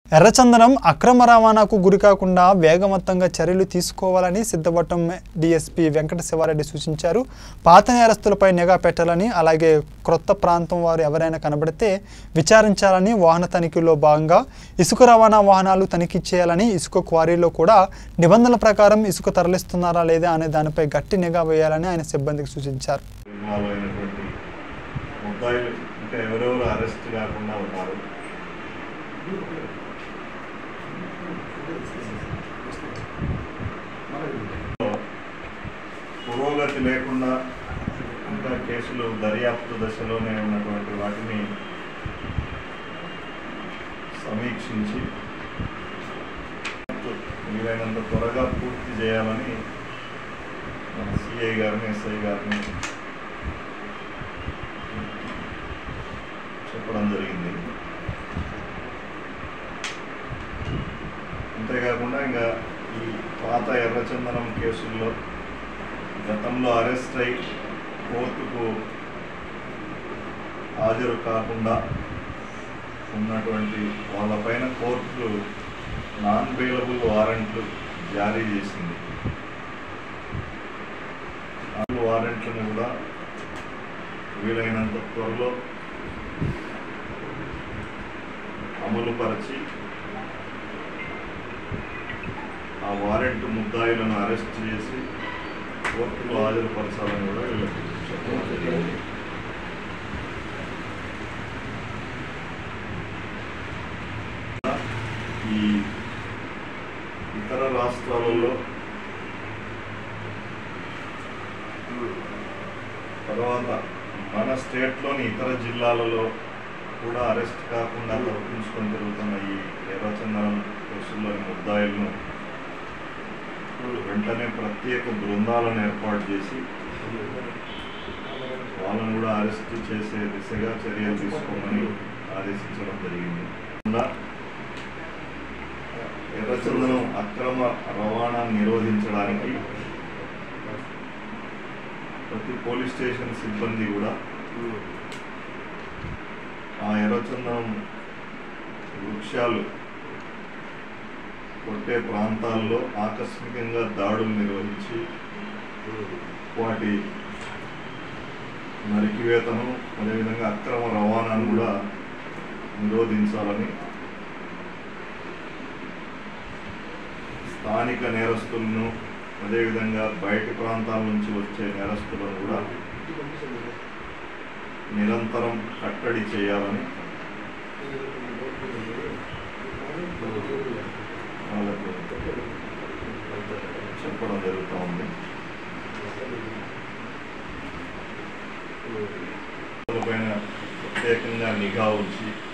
ఎర్రచందనం అక్రమ రవాణాకు గురికాకుండా వేగవంతంగా చర్యలు తీసుకోవాలని సిద్ధవటం డీఎస్పీ వెంకట శివారెడ్డి సూచించారు పాత నేరస్తులపై నిఘా పెట్టాలని అలాగే క్రొత్త ప్రాంతం వారు ఎవరైనా కనబడితే విచారించాలని వాహన తనిఖీలో భాగంగా ఇసుక రవాణా వాహనాలు తనిఖీ చేయాలని ఇసుక క్వారీలో కూడా నిబంధనల ప్రకారం ఇసుక తరలిస్తున్నారా లేదా అనే దానిపై గట్టి నిఘా వేయాలని ఆయన సిబ్బందికి సూచించారు ఇన్వాల్వ్ అయినటువంటి ముద్దాయిలు ఇంకా ఎవరెవరు అరెస్ట్ కాకుండా ఉన్నారు పురోగతి లేకుండా ఇంకా కేసులు దర్యాప్తు దశలోనే ఉన్నటువంటి వాటిని సమీక్షించి వీలైనంత త్వరగా పూర్తి చేయాలని మన సిఐ గారిని ఎస్ఐ గారిని చెప్పడం జరిగింది అంతేకాకుండా ఇంకా ఈ పాత ఎర్రచందనం కేసుల్లో గతంలో అరెస్ట్ అయి కోర్టుకు హాజరు కాకుండా ఉన్నటువంటి వాళ్ళపైన కోర్టులు నాన్ బెయిలబుల్ వారెంట్లు జారీ చేసింది నాలుగు వారెంట్లను కూడా వీలైనంత త్వరలో అమలుపరిచి ఆ వారెంట్ ముద్దాయిలను అరెస్ట్ చేసి కోర్టులో హాజరుపరచాలని కూడా వీళ్ళకి చెప్పడం జరిగింది ఈ ఇతర రాష్ట్రాలలో తర్వాత మన స్టేట్లోని ఇతర జిల్లాలలో కూడా అరెస్ట్ కాకుండా తప్పించుకొని తిరుగుతున్న ఈ ఎర్రచందనం కేసుల్లోని ముద్దాయిలను వెంటనే ప్రత్యేక బృందాలను ఏర్పాటు చేసి వాళ్ళను కూడా అరెస్ట్ చేసే దిశగా చర్యలు తీసుకోమని ఆదేశించడం జరిగింది కాకుండా ఎర్రచందనం అక్రమ రవాణా నిరోధించడానికి ప్రతి పోలీస్ స్టేషన్ సిబ్బంది కూడా ఆ ఎర్రచందనం వృక్షాలు కొట్టే ప్రాంతాల్లో ఆకస్మికంగా దాడులు నిర్వహించి వాటి నరికివేతను అదేవిధంగా అక్రమ రవాణాను కూడా నిరోధించాలని స్థానిక నేరస్తులను అదేవిధంగా బయటి ప్రాంతాల నుంచి వచ్చే నేరస్తులను కూడా నిరంతరం కట్టడి చేయాలని వాళ్ళకు చెప్పడం జరుగుతూ ఉంది పైన ప్రత్యేకంగా నిఘా ఉంచి